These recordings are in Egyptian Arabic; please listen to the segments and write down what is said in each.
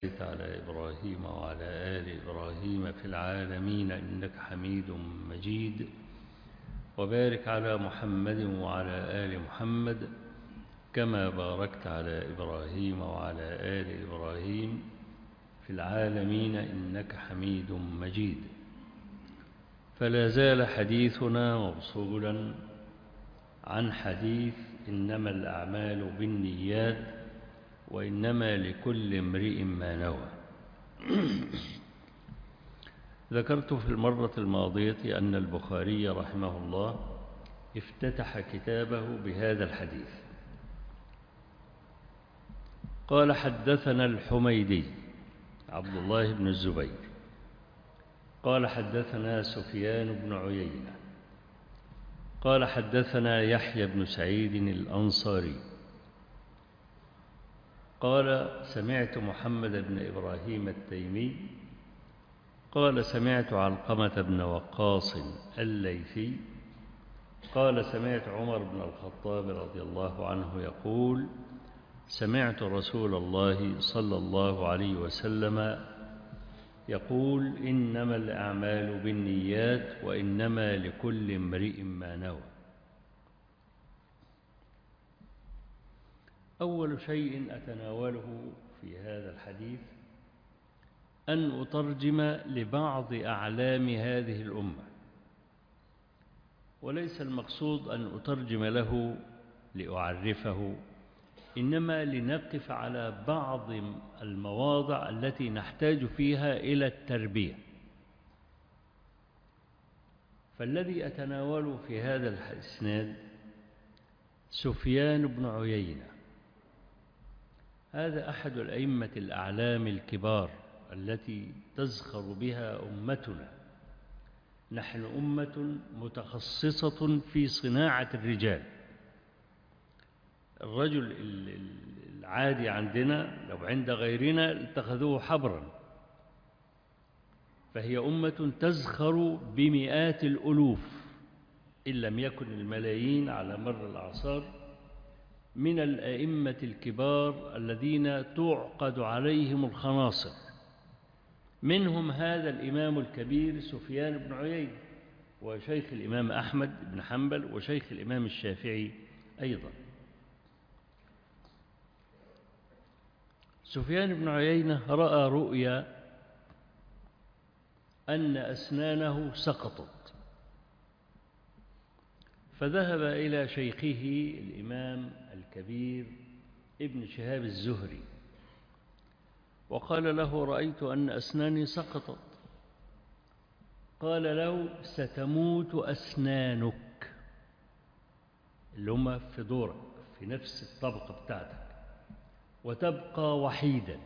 بارك على إبراهيم وعلى آل إبراهيم في العالمين إنك حميد مجيد وبارك على محمد وعلى آل محمد كما باركت على إبراهيم وعلى آل إبراهيم في العالمين إنك حميد مجيد فلا زال حديثنا موصولا عن حديث إنما الأعمال بالنيات وإنما لكل امرئ ما نوى ذكرت في المرة الماضية أن البخاري رحمه الله افتتح كتابه بهذا الحديث قال حدثنا الحميدي عبد الله بن الزبير قال حدثنا سفيان بن عيينة قال حدثنا يحيى بن سعيد الأنصاري قال سمعت محمد بن إبراهيم التيمي قال سمعت علقمة بن وقاص الليثي قال سمعت عمر بن الخطاب رضي الله عنه يقول سمعت رسول الله صلى الله عليه وسلم يقول إنما الأعمال بالنيات وإنما لكل امرئ ما نوى أول شيء أتناوله في هذا الحديث أن أترجم لبعض أعلام هذه الأمة وليس المقصود أن أترجم له لأعرفه إنما لنقف على بعض المواضع التي نحتاج فيها إلى التربية فالذي أتناوله في هذا الإسناد سفيان بن عيينة هذا أحد الأئمة الأعلام الكبار التي تزخر بها أمتنا نحن أمة متخصصة في صناعة الرجال الرجل العادي عندنا لو عند غيرنا اتخذوه حبرا فهي أمة تزخر بمئات الألوف إن لم يكن الملايين على مر الأعصار من الأئمة الكبار الذين تعقد عليهم الخناصر منهم هذا الإمام الكبير سفيان بن عيين وشيخ الإمام أحمد بن حنبل وشيخ الإمام الشافعي أيضا سفيان بن عيينة رأى رؤيا أن أسنانه سقطت فذهب إلى شيخه الإمام الكبير ابن شهاب الزهري وقال له رأيت أن أسناني سقطت قال له ستموت أسنانك اللي هم في دورك في نفس الطبقة بتاعتك وتبقى وحيدا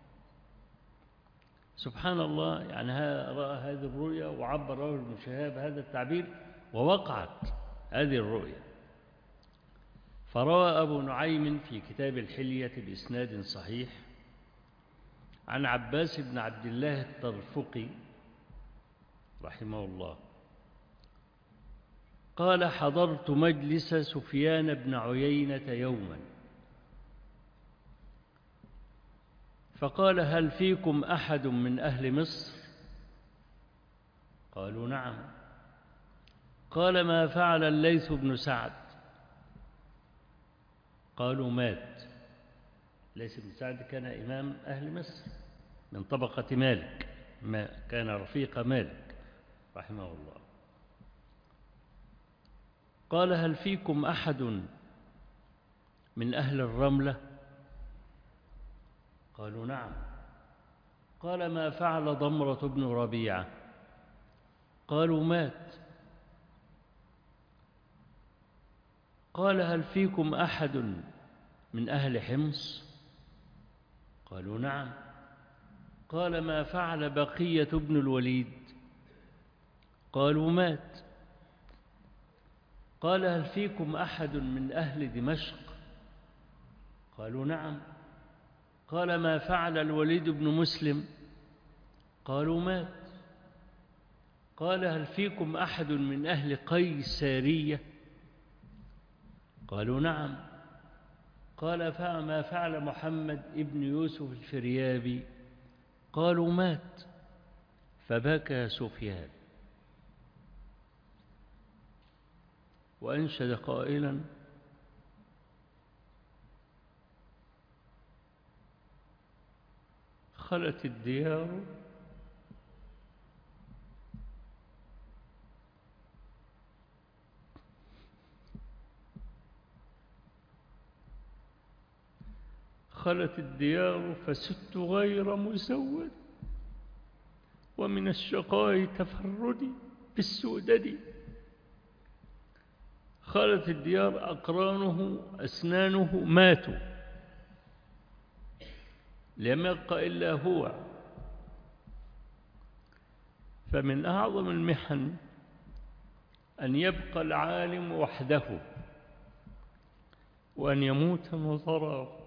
سبحان الله يعني رأى هذه الرؤيا وعبر له ابن شهاب هذا التعبير ووقعت هذه الرؤيا فروى أبو نعيم في كتاب الحلية بإسناد صحيح عن عباس بن عبد الله الطرفقي رحمه الله قال حضرت مجلس سفيان بن عيينة يوما فقال هل فيكم أحد من أهل مصر قالوا نعم قال ما فعل الليث بن سعد قالوا مات ليث بن سعد كان إمام أهل مصر من طبقة مالك ما كان رفيق مالك رحمه الله قال هل فيكم أحد من أهل الرملة قالوا نعم قال ما فعل ضمرة بن ربيعة قالوا مات قال هل فيكم أحد من أهل حمص قالوا نعم قال ما فعل بقية بن الوليد قالوا مات قال هل فيكم أحد من أهل دمشق قالوا نعم قال ما فعل الوليد بن مسلم قالوا مات قال هل فيكم أحد من أهل قيسارية قالوا نعم قال فما فعل محمد ابن يوسف الفريابي قالوا مات فبكى سفيان وأنشد قائلا خلت الديار خلت الديار فست غير مسود ومن الشقاء تفردي بالسؤدد خلت الديار أقرانه أسنانه ماتوا لم يبقى إلا هو فمن أعظم المحن أن يبقى العالم وحده وأن يموت نظراه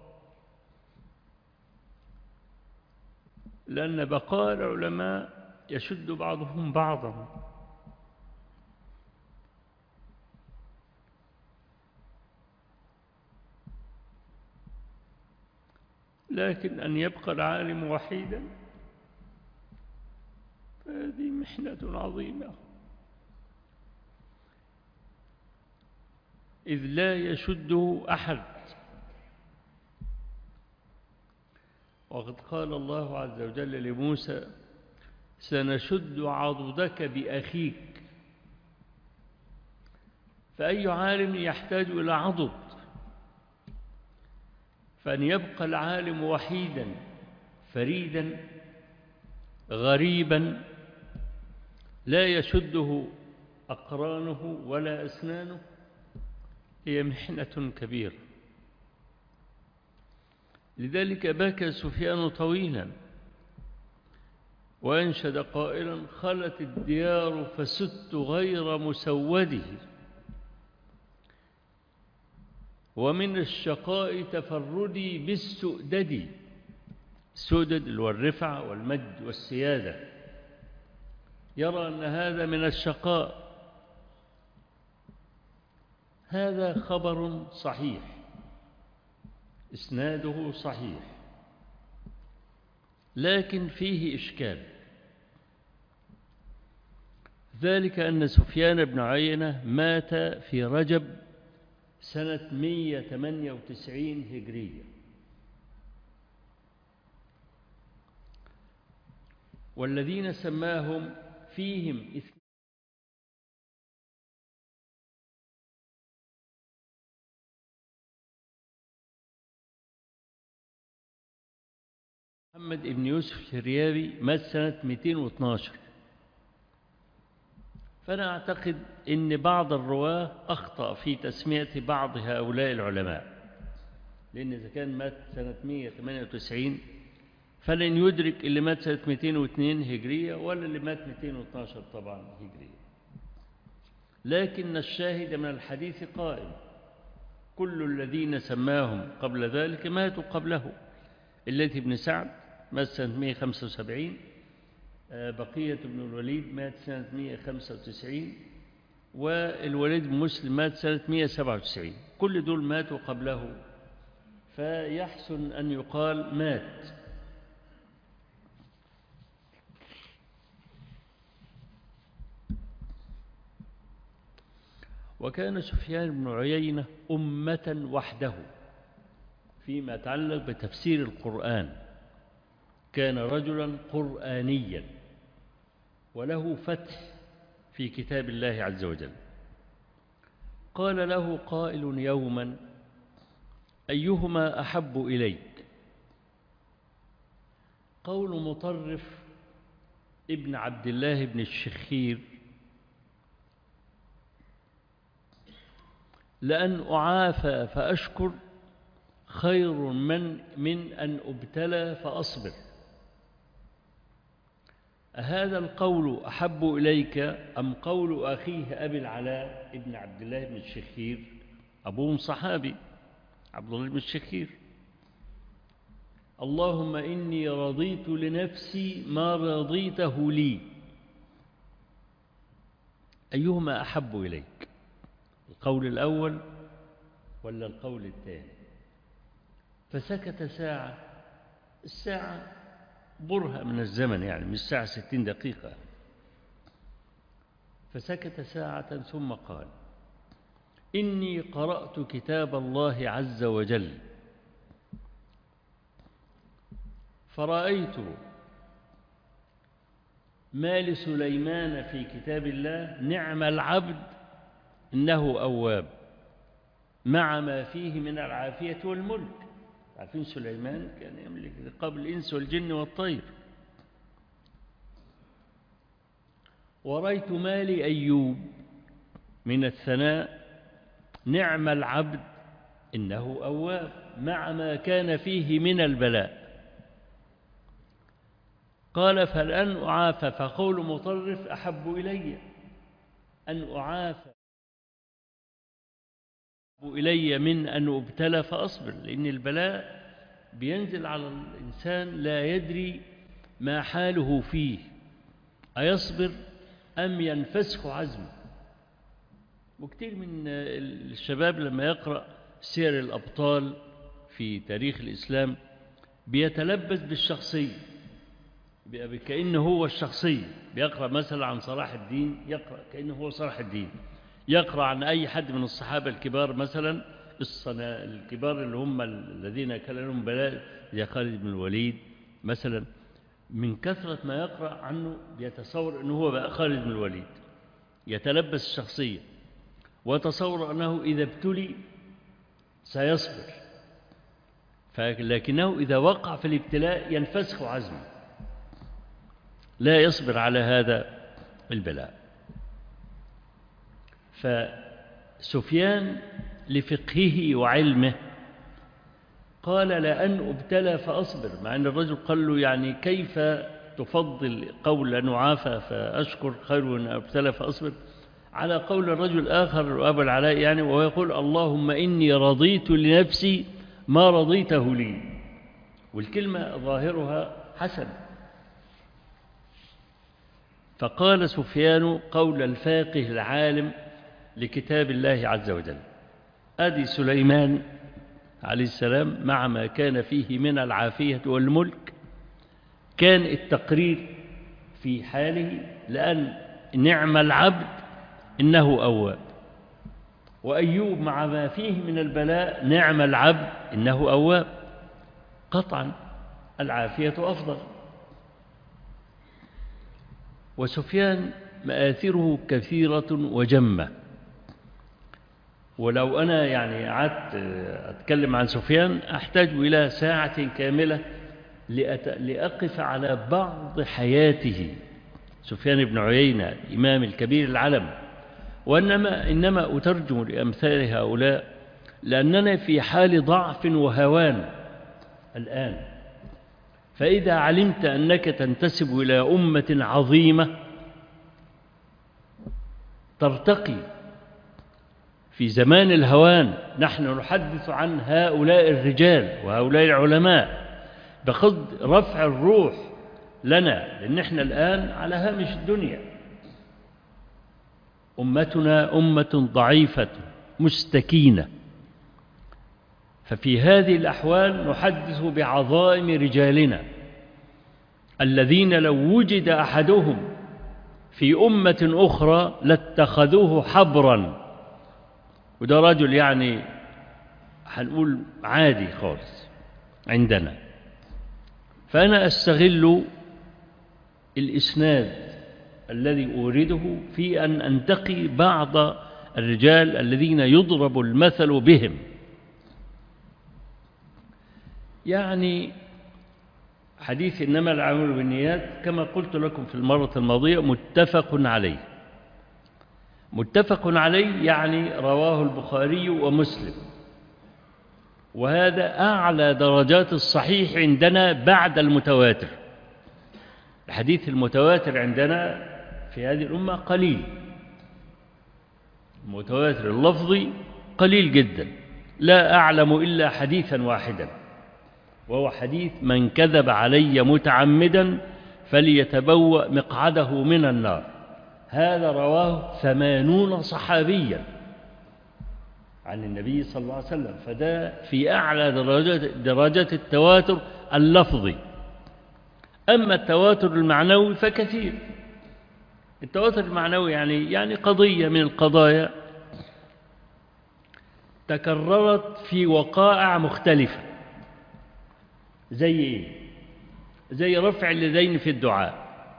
لأن بقاء العلماء يشد بعضهم بعضا لكن أن يبقى العالم وحيدا فهذه محنة عظيمة إذ لا يشده أحد وقد قال الله عز وجل لموسى سنشد عضدك بأخيك فأي عالم يحتاج إلى عضد فأن يبقى العالم وحيدا فريدا غريبا لا يشده أقرانه ولا أسنانه هي محنة كبيرة لذلك بكى سفيان طويلا وأنشد قائلا خلت الديار فست غير مسوده ومن الشقاء تفردي بالسؤدد السؤدد الرفع والمجد والسيادة يرى أن هذا من الشقاء هذا خبر صحيح إسناده صحيح لكن فيه إشكال ذلك أن سفيان بن عينة مات في رجب سنة 198 هجرية والذين سماهم فيهم إثنين محمد بن يوسف الشريابي مات سنة 212 فأنا أعتقد أن بعض الرواة أخطأ في تسمية بعض هؤلاء العلماء لأن إذا كان مات سنة 198 فلن يدرك اللي مات سنة 202 هجرية ولا اللي مات 212 طبعا هجرية لكن الشاهد من الحديث قائم كل الذين سماهم قبل ذلك ماتوا قبله التي بن سعد مات سنة 175 بقية بن الوليد مات سنة 195 والوليد بن مسلم مات سنة 197 كل دول ماتوا قبله فيحسن أن يقال مات وكان سفيان بن عيينة أمة وحده فيما يتعلق بتفسير القرآن كان رجلا قرآنيا وله فتح في كتاب الله عز وجل قال له قائل يوما أيهما أحب إليك قول مطرف ابن عبد الله بن الشخير لأن أعافى فأشكر خير من من أن أبتلى فأصبر هذا القول أحب إليك أم قول أخيه أبي العلاء ابن عبد الله بن الشخير أبوهم صحابي عبد الله بن الشخير اللهم إني رضيت لنفسي ما رضيته لي أيهما أحب إليك القول الأول ولا القول الثاني فسكت ساعة الساعة برهة من الزمن يعني من الساعة ستين دقيقة فسكت ساعة ثم قال إني قرأت كتاب الله عز وجل فرأيت ما لسليمان في كتاب الله نعم العبد إنه أواب مع ما فيه من العافية والملك عارفين سليمان كان يملك قبل الإنس والجن والطير ورأيت ما لأيوب من الثناء نعم العبد إنه أواب مع ما كان فيه من البلاء قال فالآن أعافى فقول مطرف أحب إلي أن أعافى أحب إلي من أن أبتلى فأصبر لأن البلاء بينزل على الإنسان لا يدري ما حاله فيه أيصبر أم ينفسخ عزمه وكثير من الشباب لما يقرأ سير الأبطال في تاريخ الإسلام بيتلبس بالشخصية كأنه هو الشخصية بيقرأ مثلا عن صلاح الدين يقرأ كأنه هو صلاح الدين يقرأ عن أي حد من الصحابة الكبار مثلا الكبار اللي هم الذين كان لهم بلاء زي خالد بن الوليد مثلا من كثرة ما يقرأ عنه بيتصور أنه هو بقى خالد بن الوليد يتلبس الشخصية وتصور أنه إذا ابتلي سيصبر لكنه إذا وقع في الابتلاء ينفسخ عزمه لا يصبر على هذا البلاء فسفيان لفقهه وعلمه قال لأن أبتلى فأصبر مع أن الرجل قال له يعني كيف تفضل قول أن أعافى فأشكر خير من أبتلى فأصبر على قول الرجل الآخر أبو العلاء يعني وهو يقول اللهم إني رضيت لنفسي ما رضيته لي والكلمة ظاهرها حسن فقال سفيان قول الفاقه العالم لكتاب الله عز وجل أدي سليمان عليه السلام مع ما كان فيه من العافية والملك كان التقرير في حاله لأن نعم العبد إنه أواب وأيوب مع ما فيه من البلاء نعم العبد إنه أواب قطعا العافية أفضل وسفيان مآثره كثيرة وجمة ولو أنا يعني قعدت أتكلم عن سفيان أحتاج إلى ساعة كاملة لأقف على بعض حياته سفيان بن عيينة الإمام الكبير العلم وإنما إنما أترجم لأمثال هؤلاء لأننا في حال ضعف وهوان الآن فإذا علمت أنك تنتسب إلى أمة عظيمة ترتقي في زمان الهوان نحن نحدث عن هؤلاء الرجال وهؤلاء العلماء بقصد رفع الروح لنا لأن احنا الآن على هامش الدنيا أمتنا أمة ضعيفة مستكينة ففي هذه الأحوال نحدث بعظائم رجالنا الذين لو وجد أحدهم في أمة أخرى لاتخذوه حبرا وده رجل يعني هنقول عادي خالص عندنا فأنا أستغل الإسناد الذي أورده في أن أنتقي بعض الرجال الذين يضرب المثل بهم يعني حديث إنما العمل بالنيات كما قلت لكم في المرة الماضية متفق عليه متفق عليه يعني رواه البخاري ومسلم وهذا أعلى درجات الصحيح عندنا بعد المتواتر الحديث المتواتر عندنا في هذه الأمة قليل المتواتر اللفظي قليل جدا لا أعلم إلا حديثا واحدا وهو حديث من كذب علي متعمدا فليتبوأ مقعده من النار هذا رواه ثمانون صحابيا عن النبي صلى الله عليه وسلم فده في أعلى درجات, درجات التواتر اللفظي أما التواتر المعنوي فكثير التواتر المعنوي يعني يعني قضية من القضايا تكررت في وقائع مختلفة زي إيه؟ زي رفع اليدين في الدعاء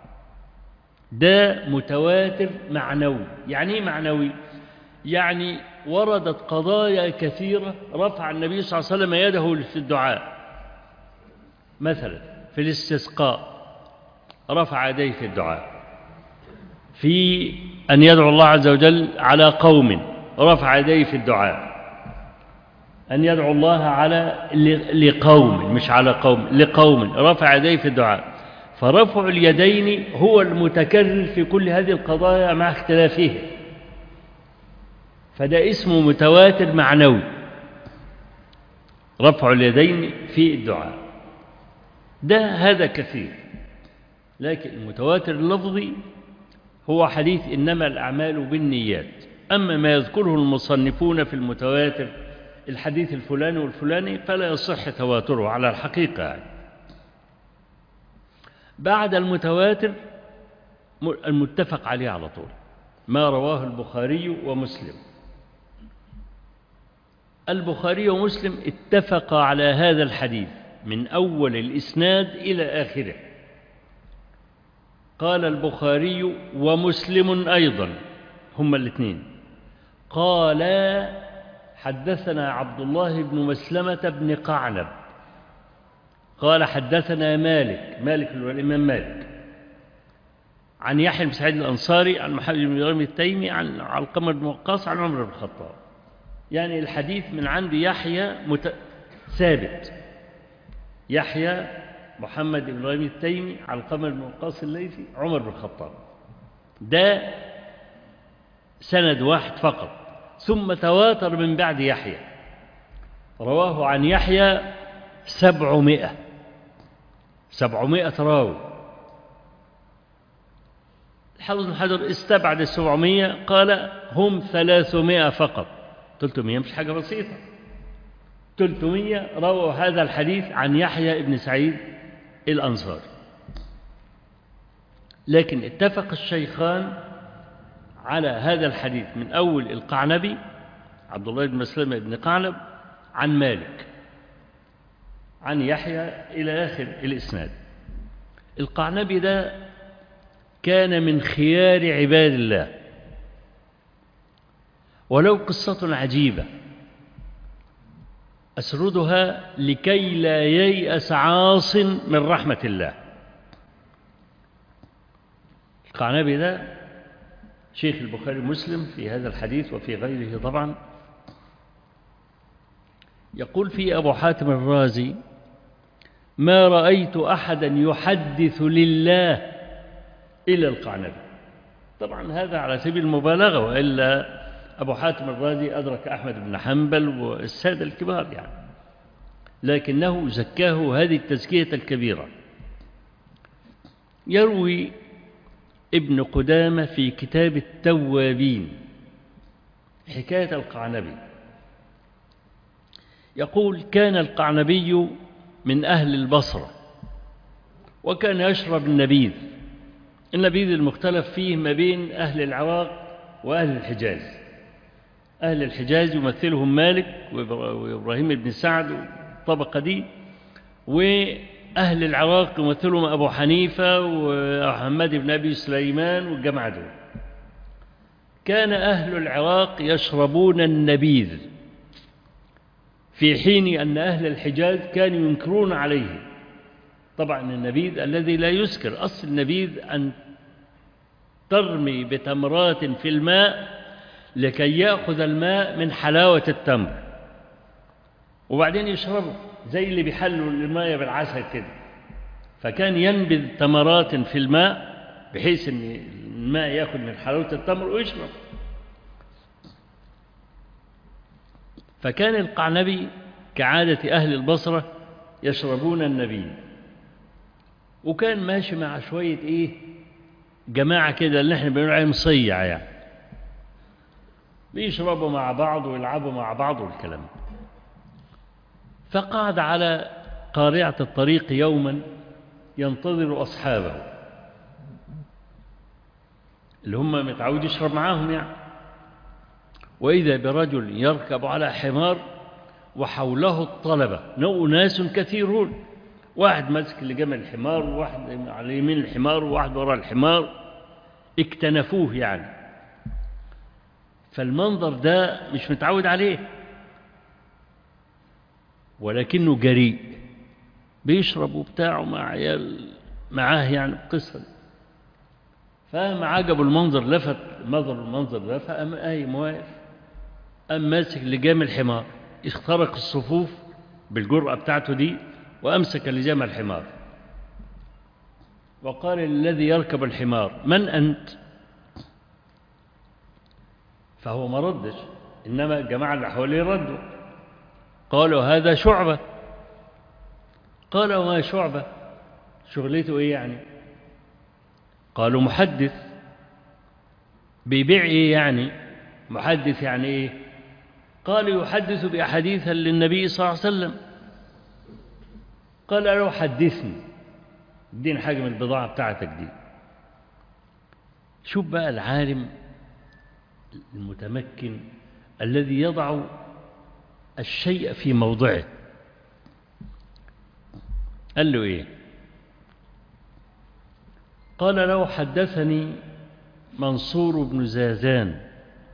ده متواتر معنوي يعني ايه معنوي يعني وردت قضايا كثيرة رفع النبي صلى الله عليه وسلم يده في الدعاء مثلا في الاستسقاء رفع يديه في الدعاء في أن يدعو الله عز وجل على قوم رفع يديه في الدعاء أن يدعو الله على لقوم مش على قوم لقوم رفع يديه في الدعاء فرفع اليدين هو المتكرر في كل هذه القضايا مع اختلافها فده اسمه متواتر معنوي رفع اليدين في الدعاء ده هذا كثير لكن المتواتر اللفظي هو حديث إنما الأعمال بالنيات أما ما يذكره المصنفون في المتواتر الحديث الفلاني والفلاني فلا يصح تواتره على الحقيقة يعني. بعد المتواتر المتفق عليه على طول ما رواه البخاري ومسلم البخاري ومسلم اتفقا على هذا الحديث من أول الإسناد إلى آخره قال البخاري ومسلم أيضا هما الاثنين قالا حدثنا عبد الله بن مسلمة بن قعنب قال حدثنا مالك مالك هو الإمام مالك عن يحيى بن سعيد الأنصاري عن محمد بن إبراهيم التيمي عن علقمة بن وقاص عن عمر بن الخطاب يعني الحديث من عند يحيى مت... ثابت يحيى محمد بن إبراهيم التيمي علقمة بن وقاص الليثي عمر بن الخطاب ده سند واحد فقط ثم تواتر من بعد يحيى رواه عن يحيى سبعمائة سبعمائة راوي الحافظ بن حجر استبعد السبعمية قال هم ثلاثمائة فقط تلتمية مش حاجة بسيطة تلتمية رووا هذا الحديث عن يحيى بن سعيد الأنصاري لكن اتفق الشيخان على هذا الحديث من أول القعنبي عبد الله بن مسلمة بن قعنب عن مالك عن يحيى إلى آخر الإسناد القعنبي ده كان من خيار عباد الله ولو قصة عجيبة أسردها لكي لا ييأس عاص من رحمة الله القعنبي ده شيخ البخاري مسلم في هذا الحديث وفي غيره طبعا يقول في أبو حاتم الرازي ما رأيت أحدا يحدث لله إلا القعنبي طبعا هذا على سبيل المبالغة وإلا أبو حاتم الرازي أدرك أحمد بن حنبل والسادة الكبار يعني لكنه زكاه هذه التزكية الكبيرة يروي ابن قدامة في كتاب التوابين حكاية القعنبي يقول كان القعنبي من أهل البصرة وكان يشرب النبيذ النبيذ المختلف فيه ما بين أهل العراق وأهل الحجاز أهل الحجاز يمثلهم مالك وإبراهيم بن سعد والطبقة دي وأهل العراق يمثلهم أبو حنيفة ومحمد بن أبي سليمان والجماعة دول كان أهل العراق يشربون النبيذ في حين أن أهل الحجاز كانوا ينكرون عليه طبعا النبيذ الذي لا يسكر أصل النبيذ أن ترمي بتمرات في الماء لكي يأخذ الماء من حلاوة التمر وبعدين يشربه زي اللي بيحلوا الماء بالعسل كده فكان ينبذ تمرات في الماء بحيث ان الماء ياخذ من حلاوة التمر ويشرب فكان القعنبي كعادة أهل البصرة يشربون النبي وكان ماشي مع شوية إيه جماعة كده اللي احنا بنقول عليهم صيع يعني بيشربوا مع بعض ويلعبوا مع بعض والكلام فقعد على قارعة الطريق يوما ينتظر أصحابه اللي هم متعود يشرب معاهم يعني وإذا برجل يركب على حمار وحوله الطلبة نوع ناس كثيرون واحد ماسك اللي جمع الحمار وواحد على يمين الحمار وواحد وراء الحمار اكتنفوه يعني فالمنظر ده مش متعود عليه ولكنه جريء بيشرب وبتاعه مع عيال معاه يعني القصة دي فما عجبه المنظر لفت نظر المنظر ده فقام قايم واقف قام ماسك لجام الحمار اخترق الصفوف بالجرأة بتاعته دي وأمسك لجام الحمار وقال للذي يركب الحمار من أنت فهو ما ردش إنما الجماعة اللي حواليه ردوا قالوا هذا شعبة قال وما شعبة شغلته إيه يعني قالوا محدث بيبيع إيه يعني محدث يعني إيه قالوا يحدث بأحاديث للنبي صلى الله عليه وسلم قال له حدثني اديني حاجة من البضاعة بتاعتك دي شوف بقى العالم المتمكن الذي يضع الشيء في موضعه قال له ايه قال له حدثني منصور بن زازان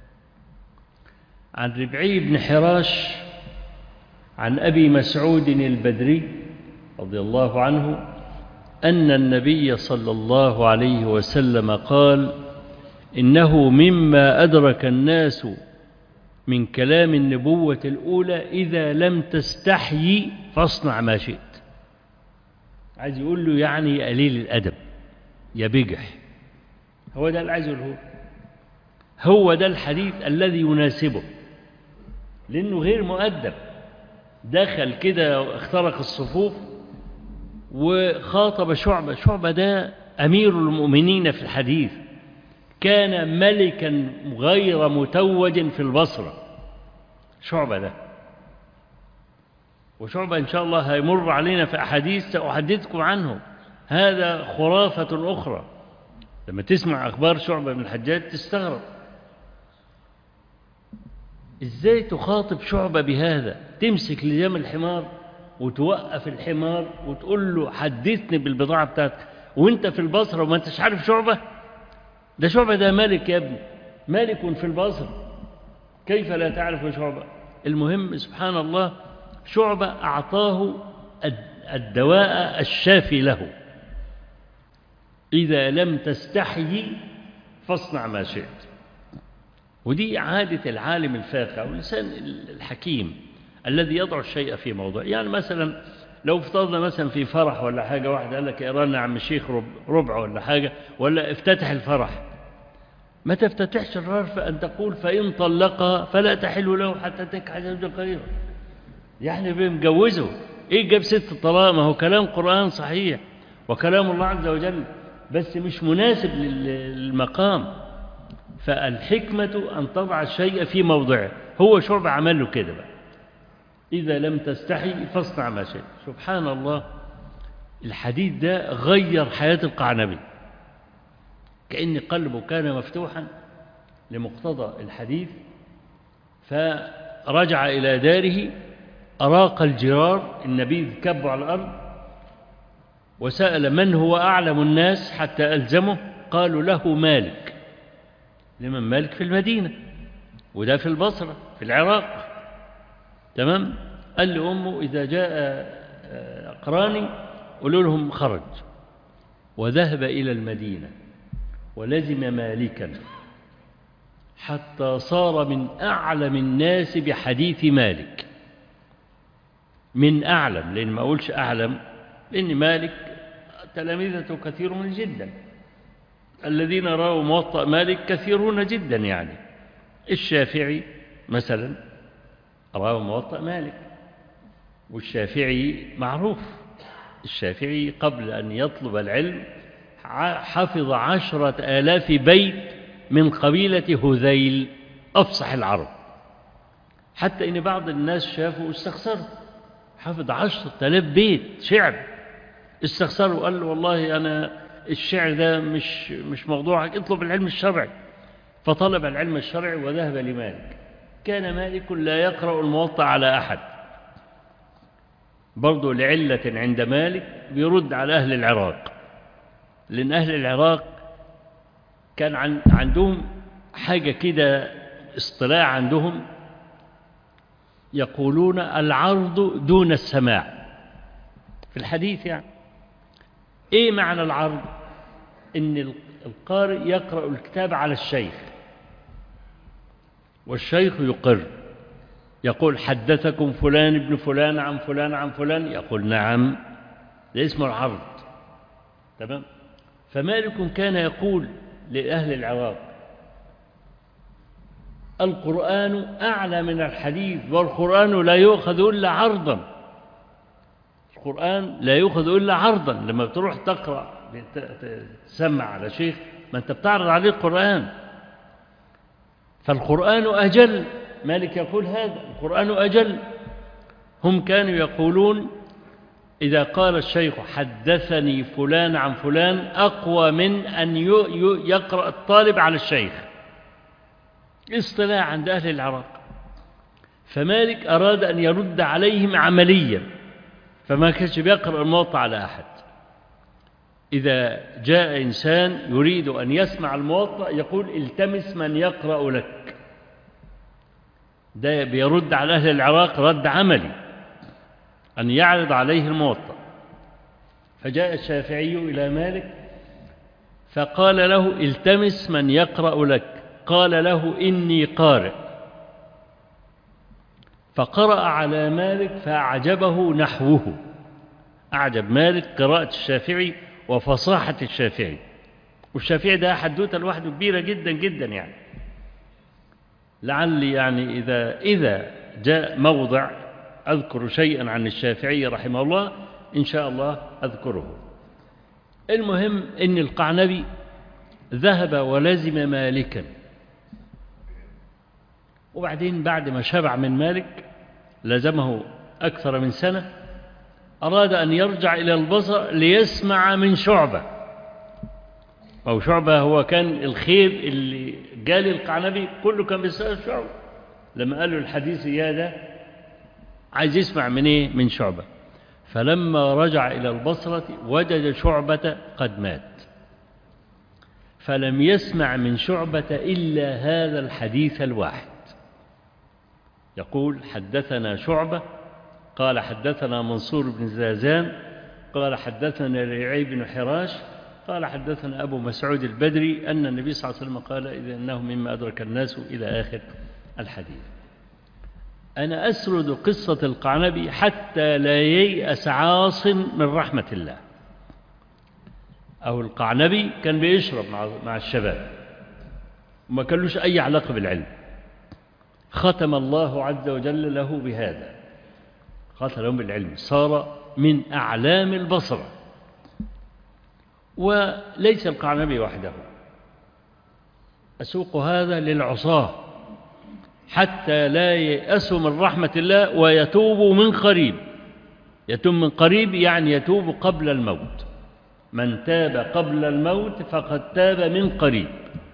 عن ربعي بن حراش عن أبي مسعود البدري رضي الله عنه أن النبي صلى الله عليه وسلم قال إنه مما أدرك الناس من كلام النبوة الأولى إذا لم تستحيي فاصنع ما شئت عايز يقول له يعني قليل الأدب يا بجح هو ده اللي عايز يقوله هو ده الحديث الذي يناسبه لأنه غير مؤدب دخل كده اخترق الصفوف وخاطب شعبة شعبة ده أمير المؤمنين في الحديث كان ملكا غير متوج في البصرة شعبة ده وشعبة إن شاء الله هيمر علينا في أحاديث سأحدثكم عنه هذا خرافة أخرى لما تسمع أخبار شعبة بن الحجاج تستغرب إزاي تخاطب شعبة بهذا تمسك لجام الحمار وتوقف الحمار وتقول له حدثني بالبضاعة بتاعتك وانت في البصرة وما انتش عارف شعبة ده شعبة ده مالك يا ابني مالك في البصرة كيف لا تعرف شعبة المهم سبحان الله شعبة أعطاه الدواء الشافي له إذا لم تستحيي فاصنع ما شئت ودي عادة العالم الفاقع والإنسان الحكيم الذي يضع الشيء في موضع يعني مثلا لو افترضنا مثلا في فرح ولا حاجة واحد قال لك اقرا عم الشيخ ربع ولا حاجة ولا افتتح الفرح ما تفتتحش الرف أن تقول فإن طلقها فلا تحل له حتى تنكح زوجا غيره يعني بمجوزه ايه جاب ست الطلاق ما هو كلام قرآن صحيح وكلام الله عز وجل بس مش مناسب للمقام فالحكمة أن تضع الشيء في موضعه هو شعب عمل له كده بقى إذا لم تستحي فاصنع ما شئت سبحان الله الحديث ده غير حياة القعنبي كأن قلبه كان مفتوحا لمقتضى الحديث فرجع إلى داره أراق الجرار النبي كبه على الأرض وسأل من هو أعلم الناس حتى ألزمه قالوا له مالك لمن مالك في المدينة وده في البصرة في العراق تمام قال لأمه إذا جاء أقراني قولوا لهم خرج وذهب إلى المدينة ولزم مالكا حتى صار من أعلم الناس بحديث مالك من أعلم لأن ما أقولش أعلم لأن مالك تلامذته كثيرون جدا الذين رأوا موطأ مالك كثيرون جدا يعني الشافعي مثلا رواه موطأ مالك والشافعي معروف الشافعي قبل أن يطلب العلم حفظ عشرة آلاف بيت من قبيلة هذيل أفصح العرب حتى إن بعض الناس شافوا استخسروا حفظ عشرة آلاف بيت شعر استخسره وقال له والله أنا الشعر ده مش مش موضوعك اطلب العلم الشرعي فطلب العلم الشرعي وذهب لمالك كان مالك لا يقرأ الموطأ على أحد برضه لعلة عند مالك بيرد على أهل العراق لأن أهل العراق كان عن عندهم حاجة كده اصطلاح عندهم يقولون العرض دون السماع في الحديث يعني ايه معنى العرض ان القارئ يقرأ الكتاب على الشيخ والشيخ يقر يقول حدثكم فلان ابن فلان عن فلان عن فلان يقول نعم ده اسمه العرض تمام فمالك كان يقول لأهل العراق القرآن أعلى من الحديث والقرآن لا يؤخذ إلا عرضا القرآن لا يؤخذ إلا عرضا لما بتروح تقرأ تسمع على شيخ ما أنت بتعرض عليه القرآن فالقرآن أجل مالك يقول هذا القرآن أجل هم كانوا يقولون إذا قال الشيخ حدثني فلان عن فلان أقوى من أن يقرأ الطالب على الشيخ اصطلاح عند أهل العراق فمالك أراد أن يرد عليهم عمليا فما كانش بيقرأ الموطأ على أحد إذا جاء إنسان يريد أن يسمع الموطأ يقول التمس من يقرأ لك ده بيرد على أهل العراق رد عملي أن يعرض عليه الموطأ فجاء الشافعي إلى مالك فقال له التمس من يقرأ لك قال له إني قارئ فقرأ على مالك فأعجبه نحوه أعجب مالك قراءة الشافعي وفصاحة الشافعي والشافعي ده حدوته لوحده كبيرة جدا جدا يعني لعلي يعني إذا إذا جاء موضع أذكر شيئا عن الشافعي رحمه الله إن شاء الله أذكره المهم إن القعنبي ذهب ولزم مالكا وبعدين بعد ما شبع من مالك لزمه أكثر من سنة أراد أن يرجع إلى البصر ليسمع من شعبة أو شعبة هو كان الخير اللي جالي القعنبي كله كان بيسأل شعبة لما قال له الحديث يا ده عايز يسمع من إيه من شعبة فلما رجع إلى البصرة وجد شعبة قد مات فلم يسمع من شعبة إلا هذا الحديث الواحد يقول حدثنا شعبة قال حدثنا منصور بن زازان قال حدثنا رعي بن حراش قال حدثنا أبو مسعود البدري أن النبي صلى الله عليه وسلم قال إذا أنه مما أدرك الناس إلى آخر الحديث أنا أسرد قصة القعنبي حتى لا ييأس عاص من رحمة الله أو القعنبي كان بيشرب مع, مع الشباب وما كان لوش أي علاقة بالعلم ختم الله عز وجل له بهذا ختم لهم بالعلم صار من أعلام البصرة وليس القعنبي وحده أسوق هذا للعصاة حتى لا ييأسوا من رحمة الله ويتوبوا من قريب يتوب من قريب يعني يتوب قبل الموت من تاب قبل الموت فقد تاب من قريب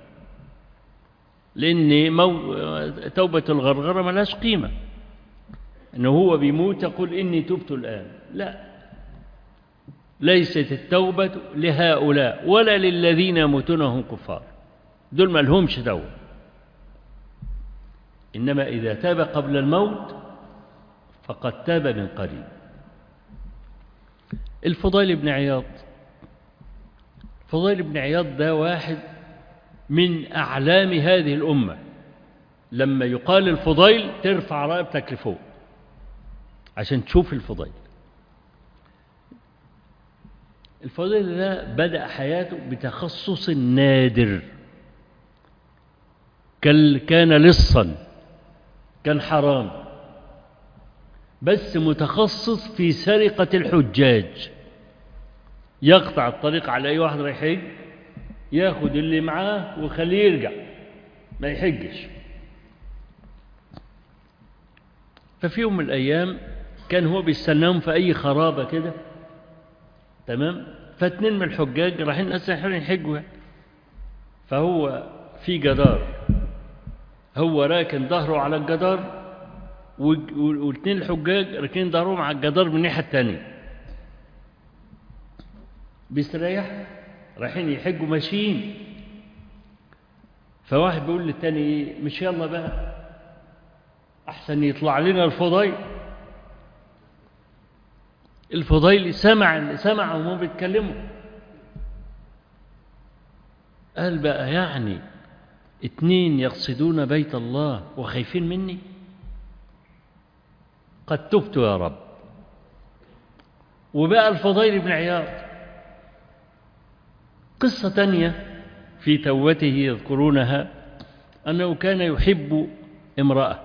لأن مو... توبة الغرغرة ملاش قيمة أنه هو بيموت يقول إني تبت الآن لا ليست التوبة لهؤلاء ولا للذين يموتون هم كفار دول ما لهمش توبة إنما إذا تاب قبل الموت فقد تاب من قريب الفضيل بن عياض فضيل بن عياض ده واحد من أعلام هذه الأمة لما يقال الفضيل ترفع رقبتك لفوق عشان تشوف الفضيل الفضيل ده بدأ حياته بتخصص نادر كان لصا كان حرام بس متخصص في سرقة الحجاج يقطع الطريق على أي واحد رايح يحج ياخد اللي معاه ويخليه يرجع ما يحجش ففي يوم من الأيام كان هو بيستناهم في أي خرابة كده تمام فاتنين من الحجاج رايحين أسرائيل يحجوا فهو في جدار هو راكن ظهره على الجدار والاثنين الحجاج راكنين ظهرهم على الجدار من الناحية التانية بيستريح رايحين يحجوا ماشيين فواحد بيقول للتاني ايه مش يلا بقى احسن يطلع لنا الفضيل الفضيل سمع سمع وهم بيتكلموا قال بقى يعني اتنين يقصدون بيت الله وخايفين مني قد تبت يا رب وبقى الفضيل بن عياض قصة تانية في توته يذكرونها أنه كان يحب امرأة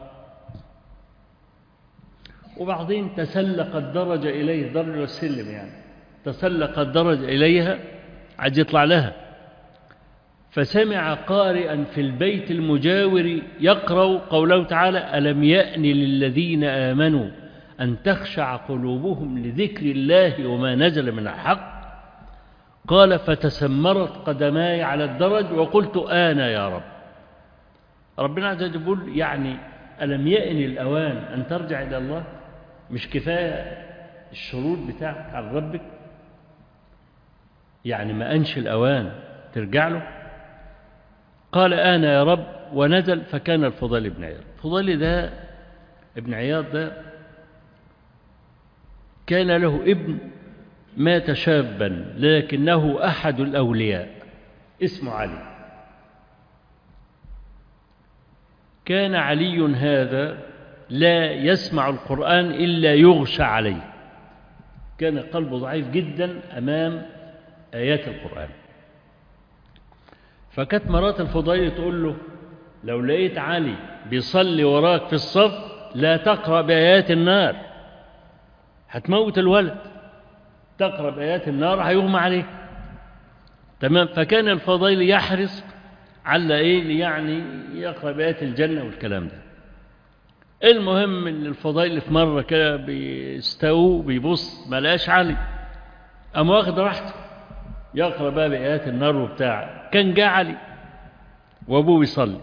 وبعدين تسلق الدرج إليه درج والسلم يعني تسلق الدرج إليها عاد يطلع لها فسمع قارئا في البيت المجاور يقرأ قوله تعالى ألم يأن للذين آمنوا أن تخشع قلوبهم لذكر الله وما نزل من الحق قال فتسمرت قدماي على الدرج وقلت آنا يا رب ربنا عز وجل يقول يعني ألم يأن الأوان أن ترجع إلى الله مش كفاية الشروط بتاعك على ربك يعني ما أنش الأوان ترجع له قال أنا يا رب ونزل فكان الفضيل بن عياض الفضيل ده ابن عياض ده كان له ابن مات شابا لكنه أحد الأولياء اسمه علي كان علي هذا لا يسمع القرآن إلا يغشى عليه كان قلبه ضعيف جدا أمام آيات القرآن فكانت مرات الفضيل تقول له لو لقيت علي بيصلي وراك في الصف لا تقرأ بآيات النار هتموت الولد تقرأ بآيات النار هيغمى عليه تمام فكان الفضيل يحرص على ايه يعني يقرأ بآيات الجنة والكلام ده المهم ان الفضيل في مرة كده بيستووا بيبص ما لقاش علي قام واخد راحته يقرأ بقى بآيات النار وبتاع كان جاء علي وأبوه بيصلي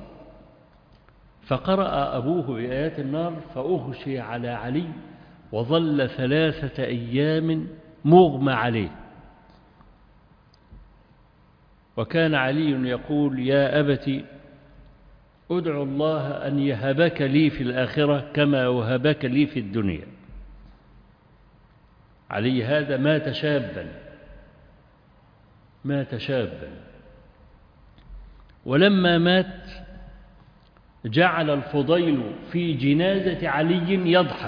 فقرأ أبوه بآيات النار فأغشي على علي وظل ثلاثة أيام مغمى عليه وكان علي يقول يا أبت ادعو الله أن يهبك لي في الآخرة كما وهبك لي في الدنيا علي هذا مات شابا مات شابا ولما مات جعل الفضيل في جنازة علي يضحك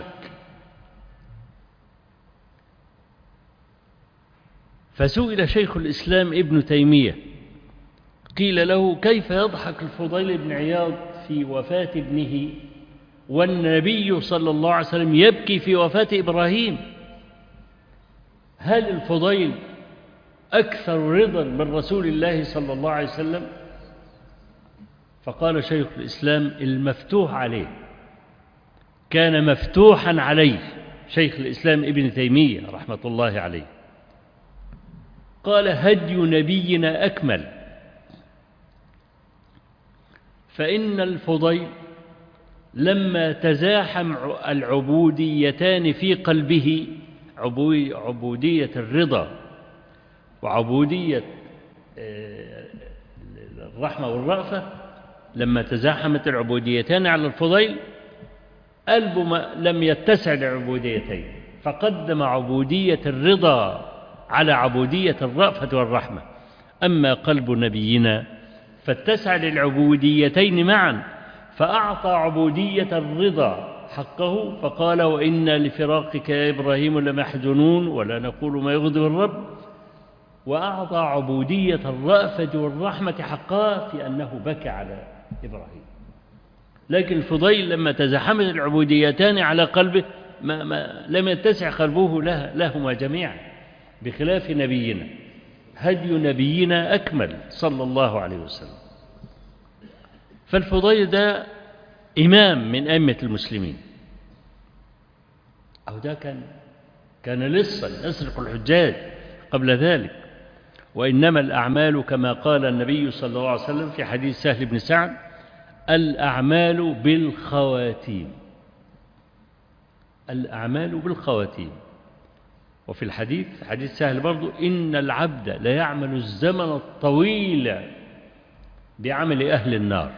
فسئل شيخ الإسلام ابن تيمية قيل له كيف يضحك الفضيل بن عياض في وفاة ابنه والنبي صلى الله عليه وسلم يبكي في وفاة إبراهيم هل الفضيل أكثر رضا من رسول الله صلى الله عليه وسلم فقال شيخ الإسلام المفتوح عليه كان مفتوحا عليه شيخ الإسلام ابن تيمية رحمة الله عليه قال هدي نبينا أكمل فإن الفضيل لما تزاحم العبوديتان في قلبه عبودية الرضا وعبودية الرحمة والرأفة لما تزاحمت العبوديتان على الفضيل قلبه لم يتسع لعبوديتين فقدم عبودية الرضا على عبودية الرأفة والرحمة أما قلب نبينا فاتسع للعبوديتين معا فأعطى عبودية الرضا حقه فقال وإنا لفراقك يا إبراهيم لمحزنون ولا نقول ما يغضب الرب وأعطى عبودية الرأفة والرحمة حقها في أنه بكى على إبراهيم لكن الفضيل لما تزحمت العبوديتان على قلبه ما ما لم يتسع قلبه لها لهما جميعا بخلاف نبينا هدي نبينا أكمل صلى الله عليه وسلم فالفضيل ده إمام من أئمة المسلمين أو ده كان كان لصا يسرق الحجاج قبل ذلك وإنما الأعمال كما قال النبي صلى الله عليه وسلم في حديث سهل بن سعد الأعمال بالخواتيم الأعمال بالخواتيم وفي الحديث حديث سهل برضو إن العبد لا يعمل الزمن الطويل بعمل أهل النار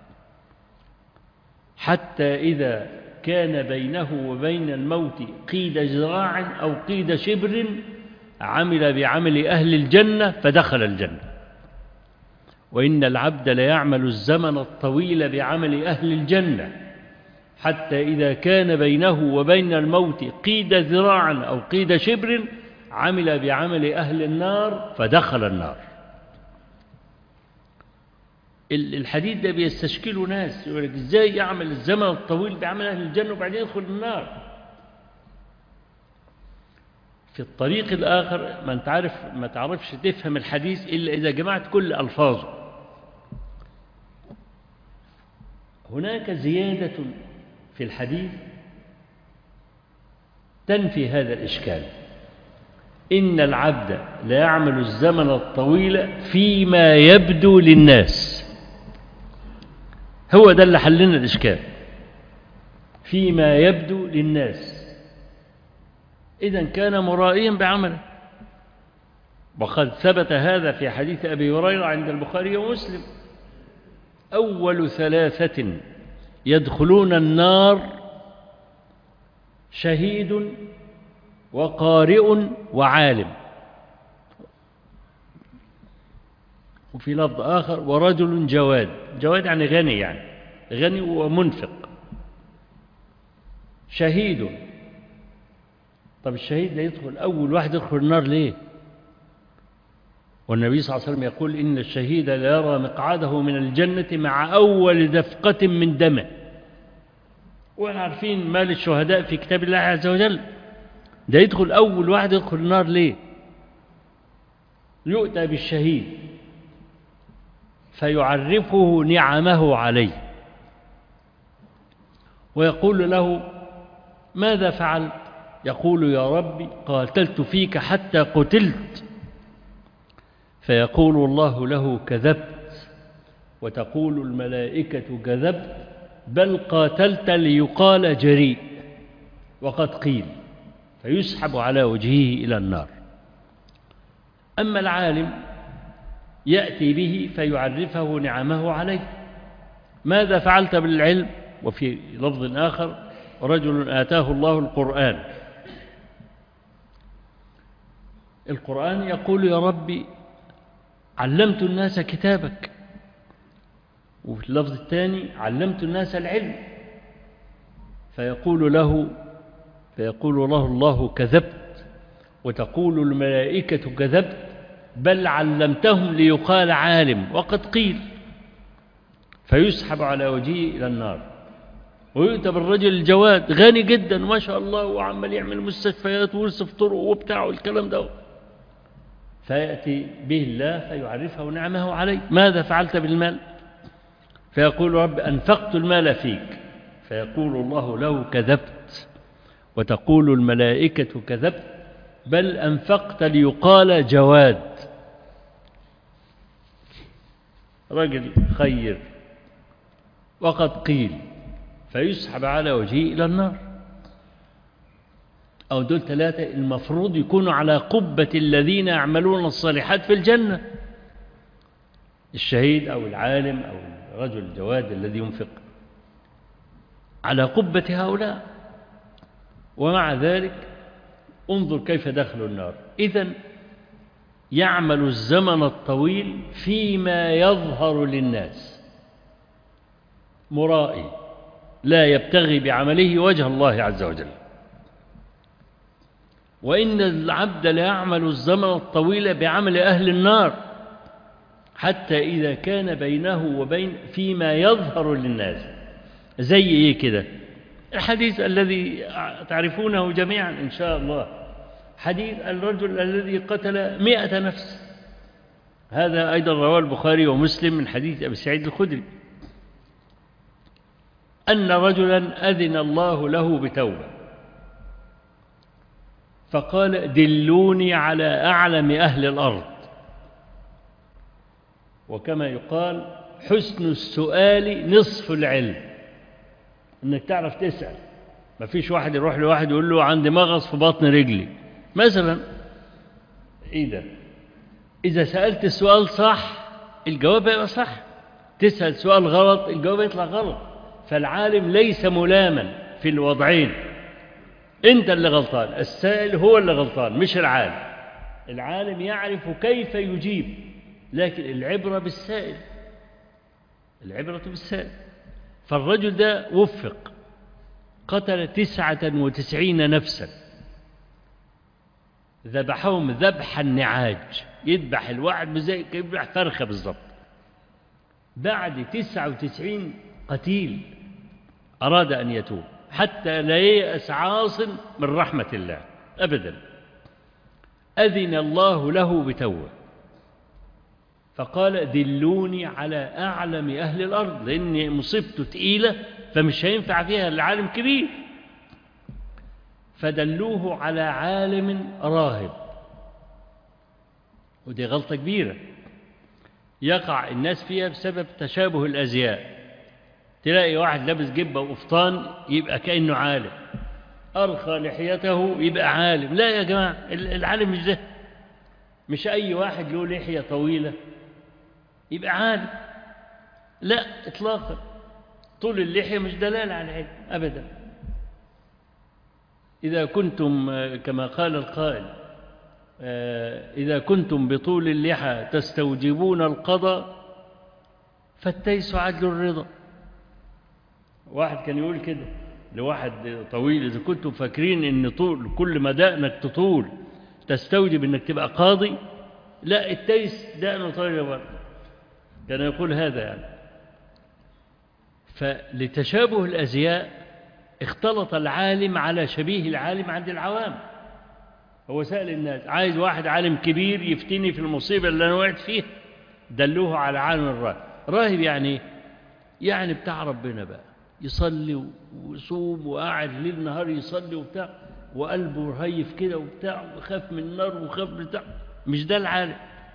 حتى إذا كان بينه وبين الموت قيد ذراع أو قيد شبر عمل بعمل أهل الجنة فدخل الجنة وإن العبد ليعمل الزمن الطويل بعمل أهل الجنة حتى إذا كان بينه وبين الموت قيد ذراع أو قيد شبر عمل بعمل أهل النار فدخل النار الحديث ده بيستشكله ناس يقول لك ازاي يعمل الزمن الطويل بعمل أهل الجنة وبعدين يدخل النار في الطريق الآخر ما انت عارف ما تعرفش تفهم الحديث إلا إذا جمعت كل ألفاظه هناك زيادة في الحديث تنفي هذا الإشكال إن العبد لا يعمل الزمن الطويل فيما يبدو للناس هو ده اللي حلنا الإشكال فيما يبدو للناس إذا كان مرائيا بعمله وقد ثبت هذا في حديث أبي هريرة عند البخاري ومسلم أول ثلاثة يدخلون النار شهيد وقارئ وعالم وفي لفظ آخر ورجل جواد جواد يعني غني يعني غني ومنفق شهيد طب الشهيد ده يدخل أول واحد يدخل النار ليه والنبي صلى الله عليه وسلم يقول إن الشهيد لا يرى مقعده من الجنة مع أول دفقة من دمه وإحنا عارفين مال الشهداء في كتاب الله عز وجل ده يدخل أول واحد يدخل النار ليه يؤتى بالشهيد فيعرفه نعمه عليه ويقول له ماذا فعلت يقول يا ربي قاتلت فيك حتى قتلت فيقول الله له كذبت وتقول الملائكة كذبت بل قاتلت ليقال جريء وقد قيل فيسحب على وجهه إلى النار أما العالم يأتي به فيعرفه نعمه عليه ماذا فعلت بالعلم وفي لفظ آخر رجل آتاه الله القرآن القرآن يقول يا ربي علمت الناس كتابك وفي اللفظ الثاني علمت الناس العلم فيقول له فيقول له الله كذبت وتقول الملائكة كذبت بل علمتهم ليقال عالم وقد قيل فيسحب على وجهه إلى النار ويؤتى بالرجل الجواد غني جدا ما شاء الله وعمال يعمل مستشفيات ويرسف طرق وبتاع والكلام ده فيأتي به الله فيعرفه نعمه عليه ماذا فعلت بالمال فيقول رب أنفقت المال فيك فيقول الله له كذبت وتقول الملائكة كذبت بل أنفقت ليقال جواد رجل خير وقد قيل فيسحب على وجهه إلى النار أو دول ثلاثة المفروض يكونوا على قبة الذين يعملون الصالحات في الجنة الشهيد أو العالم أو الرجل الجواد الذي ينفق على قبة هؤلاء ومع ذلك انظر كيف دخلوا النار إذا يعمل الزمن الطويل فيما يظهر للناس مرائي لا يبتغي بعمله وجه الله عز وجل وإن العبد لا يعمل الزمن الطويل بعمل أهل النار حتى إذا كان بينه وبين فيما يظهر للناس زي إيه كده الحديث الذي تعرفونه جميعا إن شاء الله حديث الرجل الذي قتل مئة نفس هذا أيضا رواه البخاري ومسلم من حديث أبي سعيد الخدري أن رجلا أذن الله له بتوبة فقال دلوني على أعلم أهل الأرض وكما يقال حسن السؤال نصف العلم انك تعرف تسأل ما فيش واحد يروح لواحد يقول له عندي مغص في بطن رجلي مثلا ايه ده اذا سألت السؤال صح الجواب يبقى صح تسأل سؤال غلط الجواب يطلع غلط فالعالم ليس ملاما في الوضعين انت اللي غلطان السائل هو اللي غلطان مش العالم العالم يعرف كيف يجيب لكن العبرة بالسائل العبرة بالسائل فالرجل ده وفق قتل تسعة وتسعين نفسا ذبحهم ذبح النعاج يذبح الواحد زي يذبح فرخة بالضبط بعد تسعة وتسعين قتيل أراد أن يتوب حتى لا ييأس عاص من رحمة الله أبدا أذن الله له بتوبة فقال دلوني على أعلم أهل الأرض لأن مصيبته تقيلة فمش هينفع فيها العالم كبير فدلوه على عالم راهب ودي غلطة كبيرة يقع الناس فيها بسبب تشابه الأزياء تلاقي واحد لابس جبة وقفطان يبقى كأنه عالم أرخى لحيته يبقى عالم لا يا جماعة العالم مش ده مش أي واحد له لحية طويلة يبقى عالم لا إطلاقا طول اللحية مش دلالة على العلم أبدا إذا كنتم كما قال القائل إذا كنتم بطول اللحى تستوجبون القضاء فالتيس عدل الرضا واحد كان يقول كده لواحد طويل إذا كنتم فاكرين إن طول كل ما دقنك تطول تستوجب إنك تبقى قاضي لا التيس دقنه طويل برضه كان يقول هذا يعني فلتشابه الأزياء اختلط العالم على شبيه العالم عند العوام هو سأل الناس عايز واحد عالم كبير يفتني في المصيبة اللي أنا وقعت فيها دلوه على عالم الراهب راهب يعني يعني بتاع ربنا بقى يصلي ويصوم وقاعد ليل نهار يصلي وبتاع وقلبه رهيف كده وبتاع وخاف من النار وخاف بتاع مش ده العالم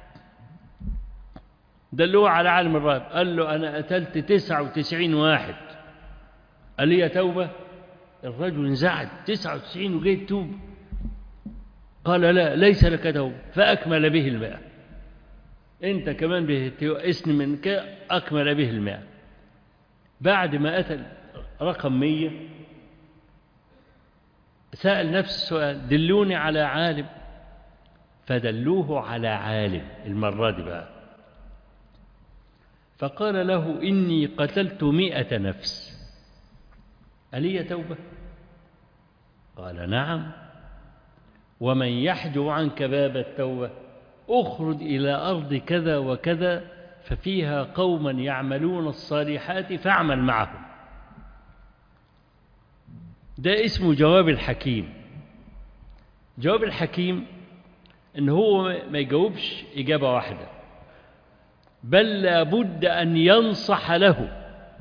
دلوه على عالم الراهب قال له أنا قتلت تسعة وتسعين واحد قال لي يا توبة الرجل انزعج تسعة وتسعين وجاي توب قال لا ليس لك توبة فأكمل به الماء أنت كمان بتيأسني من كده أكمل به الماء بعد ما أتى رقم مية سأل نفس السؤال دلوني على عالم فدلوه على عالم المرة دي بقى فقال له إني قتلت مئة نفس ألي توبة قال نعم ومن يحجب عنك باب التوبة اخرج إلى أرض كذا وكذا ففيها قوما يعملون الصالحات فاعمل معهم ده اسمه جواب الحكيم جواب الحكيم ان هو ما يجاوبش إجابة واحدة بل لابد أن ينصح له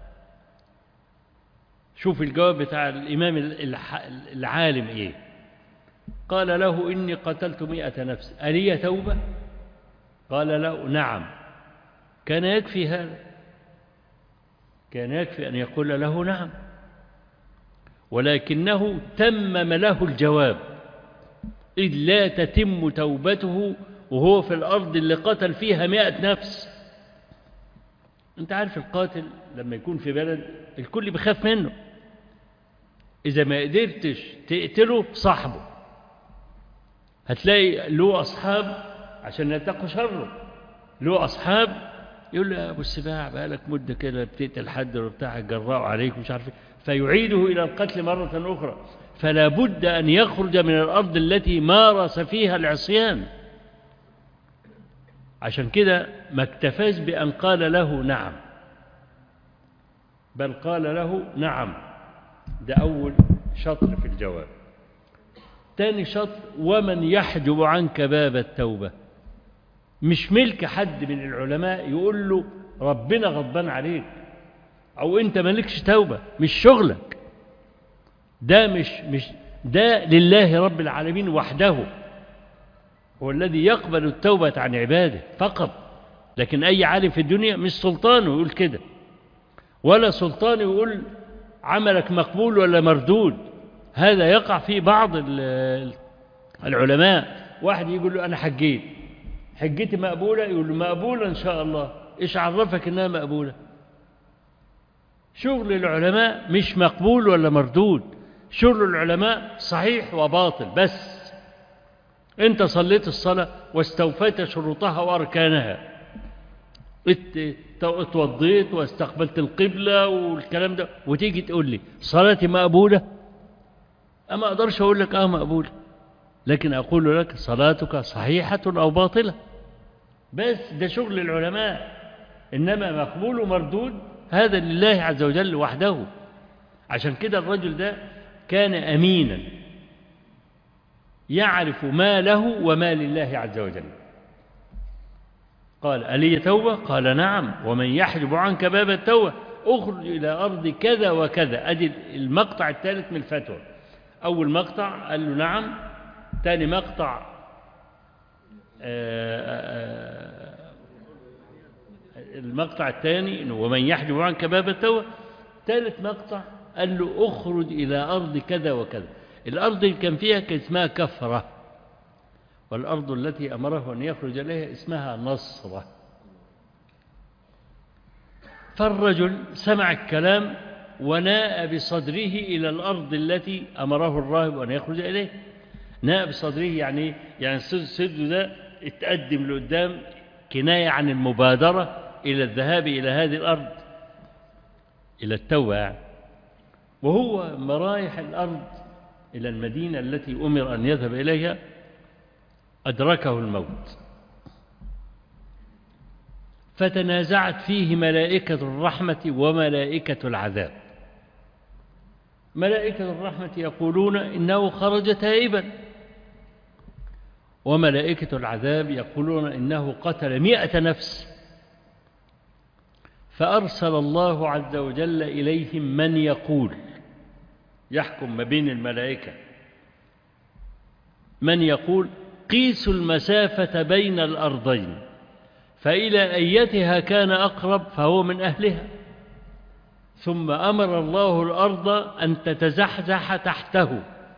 شوف الجواب بتاع الإمام العالم إيه قال له إني قتلت مئة نفس ألي توبة قال له نعم كان يكفي هذا كان يكفي أن يقول له نعم ولكنه تمم له الجواب إذ لا تتم توبته وهو في الأرض اللي قتل فيها مئة نفس أنت عارف القاتل لما يكون في بلد الكل بيخاف منه إذا ما قدرتش تقتله صاحبه هتلاقي له أصحاب عشان يتقوا شره له أصحاب يقول له يا أبو السباع بقالك مدة كده بتقتل حد وبتاع جراء عليك مش عارف فيعيده إلى القتل مرة أخرى فلا بد أن يخرج من الأرض التي مارس فيها العصيان عشان كده ما اكتفاش بأن قال له نعم بل قال له نعم ده أول شطر في الجواب تاني شطر ومن يحجب عنك باب التوبة مش ملك حد من العلماء يقول له ربنا غضبان عليك أو أنت مالكش توبة مش شغلك ده مش مش ده لله رب العالمين وحده هو الذي يقبل التوبة عن عباده فقط لكن أي عالم في الدنيا مش سلطانه يقول كده ولا سلطان يقول عملك مقبول ولا مردود هذا يقع في بعض العلماء واحد يقول له أنا حجيت حجتي مقبولة يقول له مقبولة إن شاء الله إيش عرفك إنها مقبولة شغل العلماء مش مقبول ولا مردود شغل العلماء صحيح وباطل بس انت صليت الصلاة واستوفيت شروطها واركانها اتوضيت واستقبلت القبلة والكلام ده وتيجي تقول لي صلاتي مقبولة أما أقدرش أقول لك آه مقبولة لكن أقول لك صلاتك صحيحة أو باطلة بس ده شغل العلماء إنما مقبول ومردود هذا لله عز وجل وحده عشان كده الرجل ده كان أمينا يعرف ما له وما لله عز وجل قال ألي توبة قال نعم ومن يحجب عنك باب التوبة اخرج إلى أرض كذا وكذا أدي المقطع الثالث من الفتوى أول مقطع قال له نعم ثاني مقطع المقطع الثاني ومن يحجب عنك باب التوبة ثالث مقطع قال له اخرج إلى أرض كذا وكذا الأرض اللي كان فيها كان اسمها كفرة والأرض التي أمره أن يخرج إليها اسمها نصرة فالرجل سمع الكلام وناء بصدره إلى الأرض التي أمره الراهب أن يخرج إليه ناء بصدره يعني يعني سده ده اتقدم لقدام كناية عن المبادرة إلى الذهاب إلى هذه الأرض إلى التوبة يعني. وهو مرايح الأرض إلى المدينة التي أمر أن يذهب إليها أدركه الموت فتنازعت فيه ملائكة الرحمة وملائكة العذاب ملائكة الرحمة يقولون إنه خرج تائبا وملائكة العذاب يقولون إنه قتل مئة نفس فأرسل الله عز وجل إليهم من يقول يحكم ما بين الملائكة من يقول قيسوا المسافة بين الأرضين فإلى أيتها كان أقرب فهو من أهلها ثم أمر الله الأرض أن تتزحزح تحته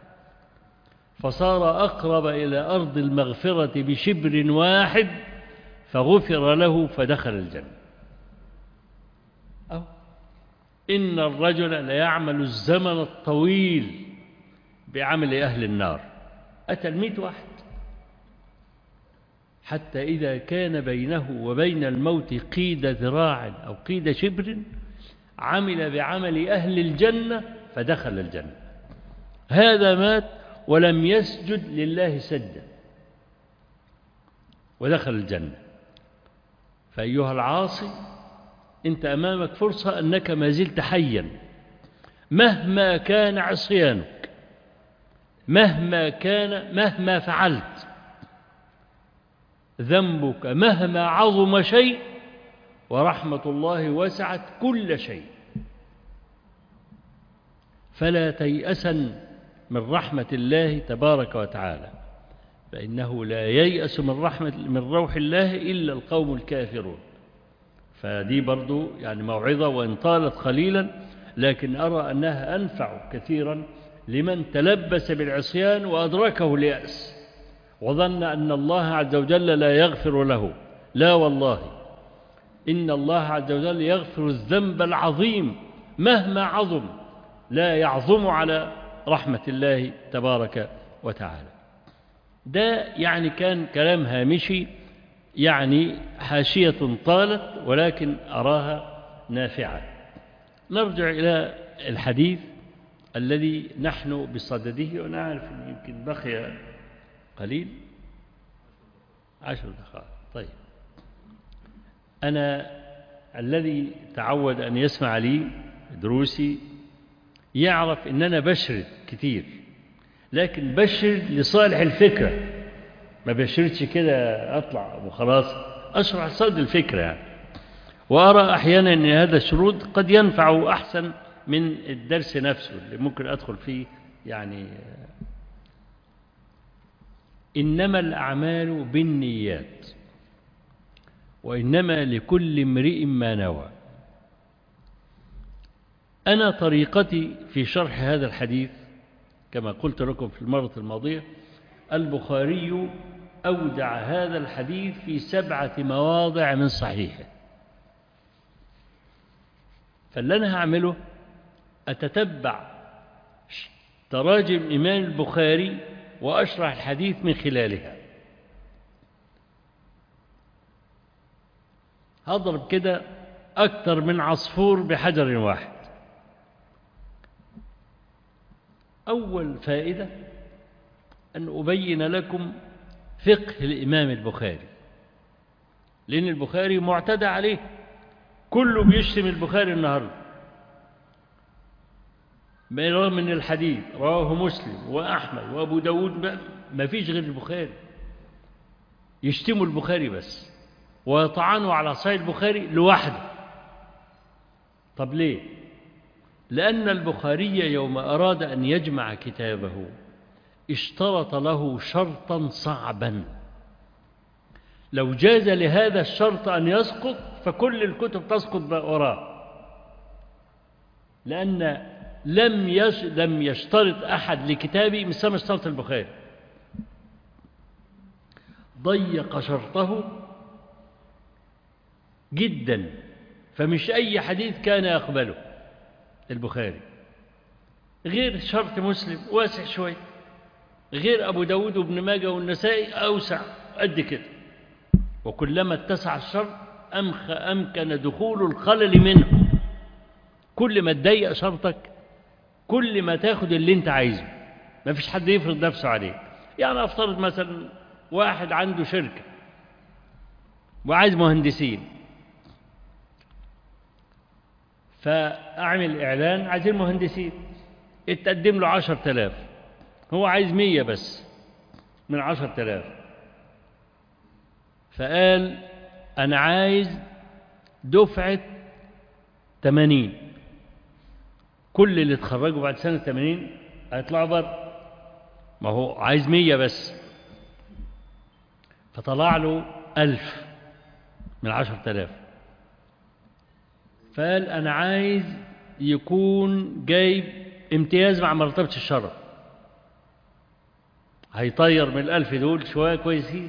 فصار أقرب إلى أرض المغفرة بشبر واحد فغفر له فدخل الجنة أو إن الرجل ليعمل الزمن الطويل بعمل أهل النار أتى المئة واحد حتى إذا كان بينه وبين الموت قيد ذراع أو قيد شبر عمل بعمل أهل الجنة فدخل الجنة هذا مات ولم يسجد لله سجدا ودخل الجنة فأيها العاصي أنت أمامك فرصة أنك ما زلت حيا مهما كان عصيانك مهما كان مهما فعلت ذنبك مهما عظم شيء ورحمة الله وسعت كل شيء فلا تيأسا من رحمة الله تبارك وتعالى فإنه لا ييأس من رحمة من روح الله إلا القوم الكافرون فدي برضو يعني موعظة وإن طالت قليلا لكن أرى أنها أنفع كثيرا لمن تلبس بالعصيان وأدركه اليأس وظن أن الله عز وجل لا يغفر له لا والله إن الله عز وجل يغفر الذنب العظيم مهما عظم لا يعظم على رحمة الله تبارك وتعالى ده يعني كان كلام هامشي يعني حاشية طالت ولكن أراها نافعة نرجع إلى الحديث الذي نحن بصدده ونعرف يمكن بقي قليل عشر دقائق طيب أنا الذي تعود أن يسمع لي دروسي يعرف أن أنا بشرد كتير لكن بشرد لصالح الفكرة ما بشردش كده أطلع وخلاص أشرح صدر الفكرة يعني. وأرى أحيانا أن هذا الشرود قد ينفع أحسن من الدرس نفسه اللي ممكن أدخل فيه يعني إنما الأعمال بالنيات وإنما لكل امرئ ما نوى أنا طريقتي في شرح هذا الحديث كما قلت لكم في المرة الماضية البخاري أودع هذا الحديث في سبعة مواضع من صحيحه فاللي أنا هعمله أتتبع تراجم إمام البخاري وأشرح الحديث من خلالها هضرب كده أكثر من عصفور بحجر واحد أول فائدة أن أبين لكم فقه الإمام البخاري لأن البخاري معتدى عليه كله بيشتم البخاري النهارده رغم من الحديث رواه مسلم وأحمد وأبو داود ما فيش غير البخاري يشتموا البخاري بس ويطعنوا على صحيح البخاري لوحده طب ليه لأن البخاري يوم أراد أن يجمع كتابه اشترط له شرطا صعبا لو جاز لهذا الشرط أن يسقط فكل الكتب تسقط وراه لأن لم يش لم يشترط أحد لكتابه مثل ما اشترط البخاري ضيق شرطه جدا فمش أي حديث كان يقبله البخاري غير شرط مسلم واسع شوي غير أبو داود وابن ماجه والنسائي أوسع قد كده وكلما اتسع الشرط أمخ أمكن دخول الخلل منه كل ما تضيق شرطك كل ما تاخد اللي انت عايزه ما فيش حد يفرض نفسه عليك يعني افترض مثلا واحد عنده شركة وعايز مهندسين فأعمل إعلان عايزين مهندسين اتقدم له عشر تلاف هو عايز مية بس من عشر تلاف فقال أنا عايز دفعة تمانين كل اللي اتخرجوا بعد سنة تمانين هيطلعوا بره ما هو عايز مية بس فطلع له ألف من عشر تلاف فقال أنا عايز يكون جايب امتياز مع مرتبة الشرف هيطير من الألف دول شوية كويسين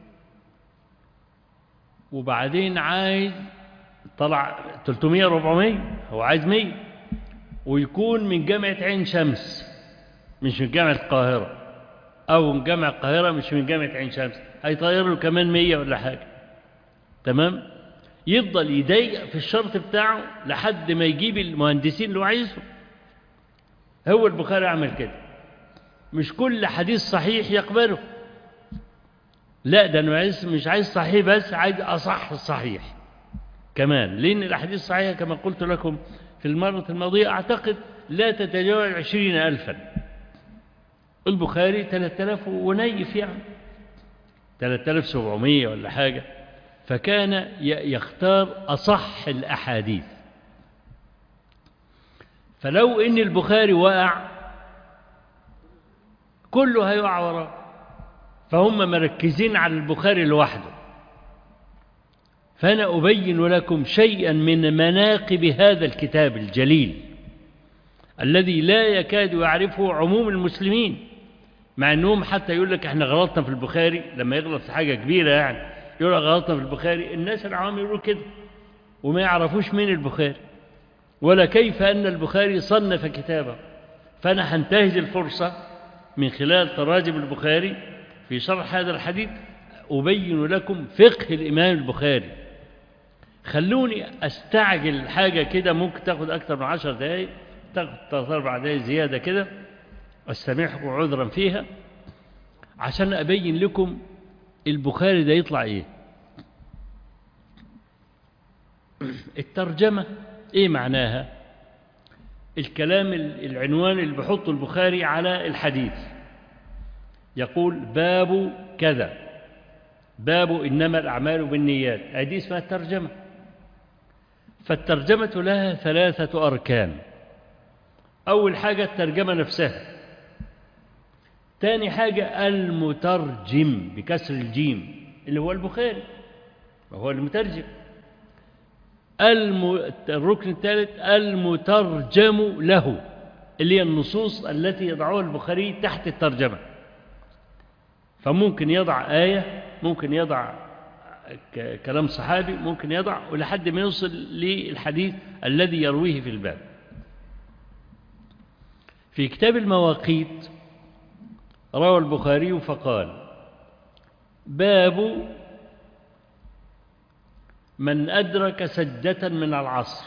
وبعدين عايز طلع 300 400 هو عايز 100 ويكون من جامعة عين شمس مش من جامعة القاهرة أو من جامعة القاهرة مش من جامعة عين شمس هيطير له كمان 100 ولا حاجة تمام يفضل يضيق في الشرط بتاعه لحد ما يجيب المهندسين اللي هو عايزهم هو البخاري عمل كده مش كل حديث صحيح يقبله لا ده أنا عايز مش عايز صحيح بس عايز أصح الصحيح كمان لأن الأحاديث الصحيحة كما قلت لكم في المرة الماضية أعتقد لا تتجاوز عشرين ألفا البخاري 3000 ونيف يعني 3700 ولا حاجة فكان يختار أصح الأحاديث فلو إن البخاري وقع كله هيقع وراه فهم مركزين على البخاري لوحده فأنا أبين لكم شيئا من مناقب هذا الكتاب الجليل الذي لا يكاد يعرفه عموم المسلمين مع أنهم حتى يقول لك احنا غلطنا في البخاري لما يغلط في حاجة كبيرة يعني يقول لك غلطنا في البخاري الناس العوام يقولوا كده وما يعرفوش مين البخاري ولا كيف أن البخاري صنف كتابه فأنا هنتهز الفرصة من خلال تراجم البخاري في شرح هذا الحديث أبين لكم فقه الإمام البخاري خلوني أستعجل حاجة كده ممكن تاخد أكثر من عشر دقايق تاخد ثلاث أربع دقايق زيادة كده أستمعكم عذرا فيها عشان أبين لكم البخاري ده يطلع إيه الترجمة إيه معناها الكلام العنوان اللي بحطه البخاري على الحديث يقول باب كذا باب إنما الأعمال بالنيات هذه اسمها الترجمة فالترجمة لها ثلاثة أركان أول حاجة الترجمة نفسها تاني حاجة المترجم بكسر الجيم اللي هو البخاري وهو المترجم الم... الركن الثالث المترجم له اللي هي النصوص التي يضعها البخاري تحت الترجمة فممكن يضع آية ممكن يضع ك... كلام صحابي ممكن يضع ولحد ما يوصل للحديث الذي يرويه في الباب في كتاب المواقيت روى البخاري فقال باب من أدرك سجدة من العصر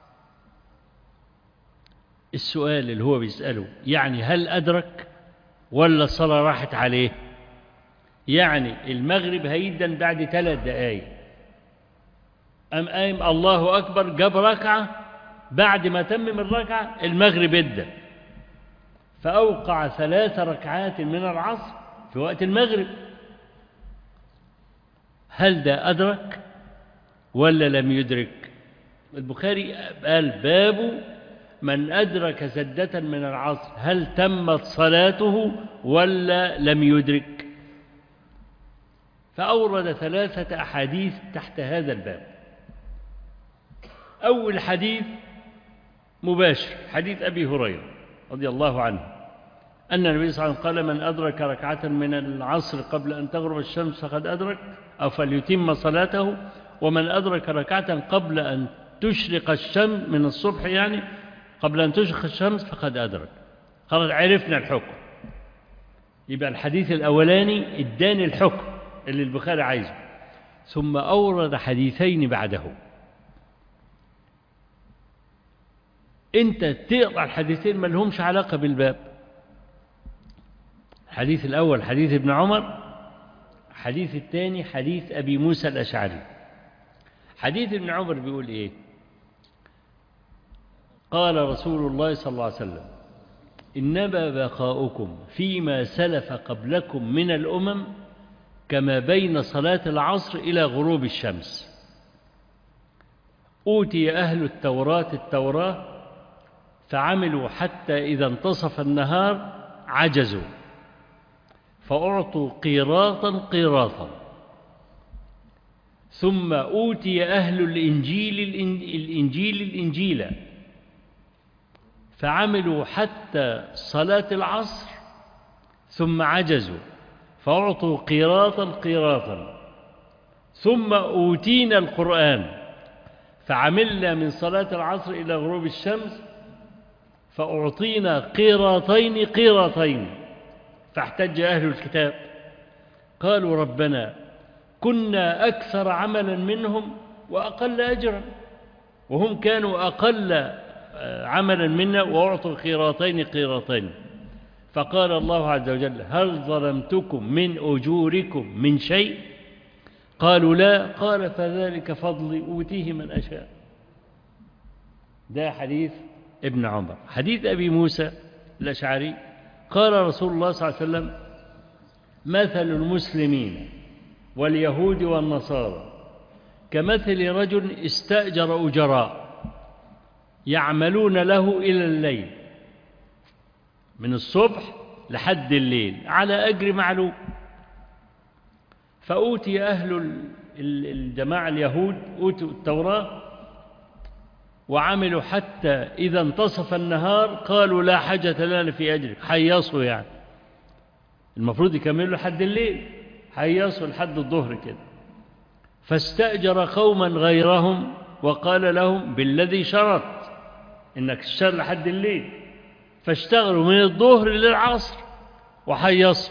السؤال اللي هو بيسأله يعني هل أدرك ولا الصلاة راحت عليه يعني المغرب هيدا بعد ثلاث دقايق أم قايم الله أكبر جاب ركعة بعد ما تمم الركعة المغرب ادى فأوقع ثلاث ركعات من العصر في وقت المغرب هل ده أدرك ولا لم يدرك البخاري قال باب من أدرك سدة من العصر هل تمت صلاته ولا لم يدرك فأورد ثلاثة أحاديث تحت هذا الباب أول حديث مباشر حديث أبي هريرة رضي الله عنه أن النبي صلى الله عليه وسلم قال من أدرك ركعة من العصر قبل أن تغرب الشمس فقد أدرك أو فليتم صلاته ومن أدرك ركعة قبل أن تشرق الشمس من الصبح يعني قبل أن تشرق الشمس فقد أدرك خلاص عرفنا الحكم يبقى الحديث الأولاني اداني الحكم اللي البخاري عايزه ثم أورد حديثين بعده أنت تقرأ الحديثين ما لهمش علاقة بالباب الحديث الأول حديث ابن عمر حديث الثاني حديث أبي موسى الأشعري حديث ابن عمر بيقول إيه قال رسول الله صلى الله عليه وسلم إنما بقاؤكم فيما سلف قبلكم من الأمم كما بين صلاة العصر إلى غروب الشمس أوتي أهل التوراة التوراة فعملوا حتى إذا انتصف النهار عجزوا فأعطوا قيراطا قيراطا ثم أوتي أهل الإنجيل الإنجيل الإنجيل فعملوا حتى صلاة العصر ثم عجزوا فأعطوا قيراطا قيراطا ثم أوتينا القرآن فعملنا من صلاة العصر إلى غروب الشمس فأعطينا قيراطين قيراطين فاحتج أهل الكتاب قالوا ربنا كنا أكثر عملا منهم وأقل أجرا وهم كانوا أقل عملا منا وأعطوا قيراطين قيراطين فقال الله عز وجل هل ظلمتكم من أجوركم من شيء قالوا لا قال فذلك فضلي أوتيه من أشاء ده حديث ابن عمر حديث أبي موسى الأشعري قال رسول الله صلى الله عليه وسلم مثل المسلمين واليهود والنصارى كمثل رجل استأجر أجراء يعملون له إلى الليل من الصبح لحد الليل على أجر معلوم فأوتي أهل الجماعة اليهود أوتوا التوراة وعملوا حتى إذا انتصف النهار قالوا لا حاجة لنا في أجرك حيصوا يعني المفروض يكملوا لحد الليل حيصوا لحد الظهر كده فاستأجر قوما غيرهم وقال لهم بالذي شرط إنك تشتغل لحد الليل فاشتغلوا من الظهر للعصر وحيصوا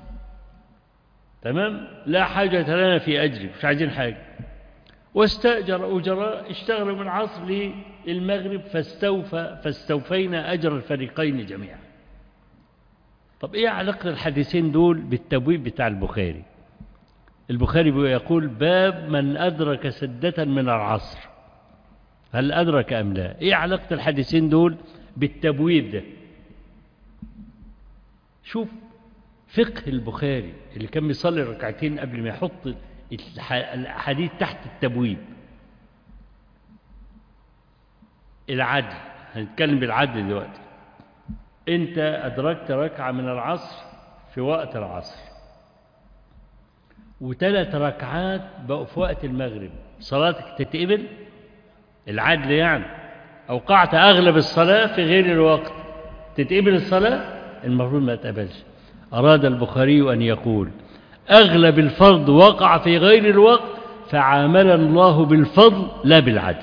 تمام لا حاجة لنا في أجرك مش عايزين حاجة واستأجر أجراء اشتغلوا من العصر للمغرب فاستوفى فاستوفينا أجر الفريقين جميعا طب إيه علاقة الحديثين دول بالتبويب بتاع البخاري البخاري يقول باب من أدرك سدة من العصر هل أدرك أم لا إيه علاقة الحديثين دول بالتبويب ده شوف فقه البخاري اللي كان بيصلي ركعتين قبل ما يحط الحديث تحت التبويب العدل هنتكلم بالعدل دلوقتي انت أدركت ركعة من العصر في وقت العصر وثلاث ركعات بقوا في وقت المغرب صلاتك تتقبل العدل يعني أوقعت أغلب الصلاة في غير الوقت تتقبل الصلاة المفروض ما تقبلش أراد البخاري أن يقول أغلب الفرض وقع في غير الوقت فعامل الله بالفضل لا بالعدل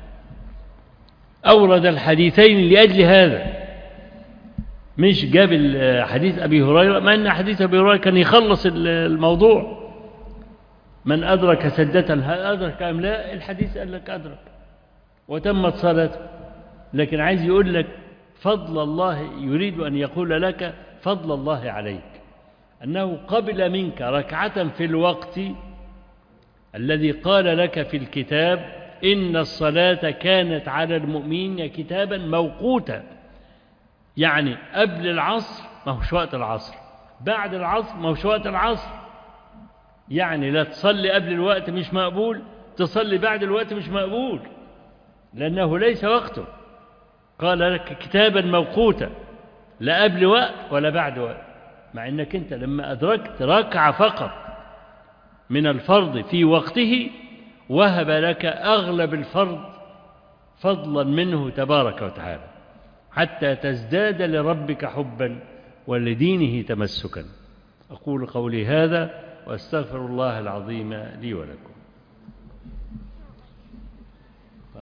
أورد الحديثين لأجل هذا مش جاب حديث أبي هريرة ما أن حديث أبي هريرة كان يخلص الموضوع من أدرك سجدة هل أدرك أم لا الحديث قال لك أدرك وتمت صلاته لكن عايز يقول لك فضل الله يريد أن يقول لك فضل الله عليك أنه قبل منك ركعة في الوقت الذي قال لك في الكتاب إن الصلاة كانت على المؤمنين كتابا موقوتا يعني قبل العصر ما هوش وقت العصر بعد العصر ما هوش وقت العصر يعني لا تصلي قبل الوقت مش مقبول تصلي بعد الوقت مش مقبول لأنه ليس وقته قال لك كتابا موقوتا لا قبل وقت ولا بعد وقت مع انك انت لما ادركت ركعة فقط من الفرض في وقته وهب لك اغلب الفرض فضلا منه تبارك وتعالى حتى تزداد لربك حبا ولدينه تمسكا اقول قولي هذا واستغفر الله العظيم لي ولكم